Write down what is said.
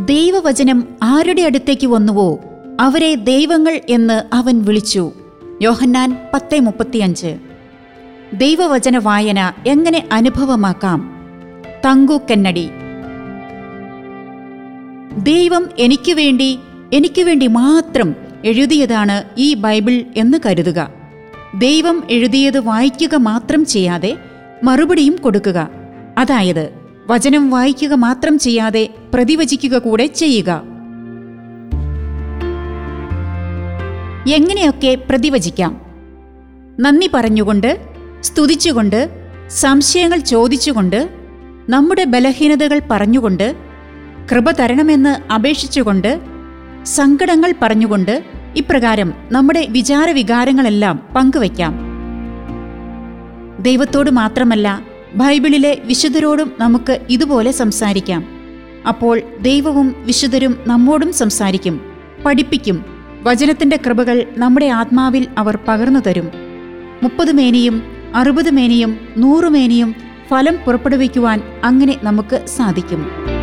ദൈവവചനം ആരുടെ അടുത്തേക്ക് വന്നുവോ അവരെ ദൈവങ്ങൾ എന്ന് അവൻ വിളിച്ചു യോഹന്നാൻ പത്ത് മുപ്പത്തിയഞ്ച് ദൈവവചന വായന എങ്ങനെ അനുഭവമാക്കാം തങ്കു കന്നടി ദൈവം എനിക്ക് വേണ്ടി എനിക്ക് വേണ്ടി മാത്രം എഴുതിയതാണ് ഈ ബൈബിൾ എന്ന് കരുതുക ദൈവം എഴുതിയത് വായിക്കുക മാത്രം ചെയ്യാതെ മറുപടിയും കൊടുക്കുക അതായത് വചനം വായിക്കുക മാത്രം ചെയ്യാതെ പ്രതിവചിക്കുക കൂടെ ചെയ്യുക എങ്ങനെയൊക്കെ പ്രതിവചിക്കാം നന്ദി പറഞ്ഞുകൊണ്ട് സ്തുതിച്ചുകൊണ്ട് സംശയങ്ങൾ ചോദിച്ചുകൊണ്ട് നമ്മുടെ ബലഹീനതകൾ പറഞ്ഞുകൊണ്ട് കൃപ തരണമെന്ന് അപേക്ഷിച്ചുകൊണ്ട് സങ്കടങ്ങൾ പറഞ്ഞുകൊണ്ട് ഇപ്രകാരം നമ്മുടെ വിചാരവികാരങ്ങളെല്ലാം പങ്കുവയ്ക്കാം ദൈവത്തോട് മാത്രമല്ല ബൈബിളിലെ വിശുദ്ധരോടും നമുക്ക് ഇതുപോലെ സംസാരിക്കാം അപ്പോൾ ദൈവവും വിശുദ്ധരും നമ്മോടും സംസാരിക്കും പഠിപ്പിക്കും വചനത്തിന്റെ കൃപകൾ നമ്മുടെ ആത്മാവിൽ അവർ പകർന്നു തരും മുപ്പത് മേനിയും അറുപത് മേനിയും നൂറ് മേനിയും ഫലം പുറപ്പെടുവിക്കുവാൻ അങ്ങനെ നമുക്ക് സാധിക്കും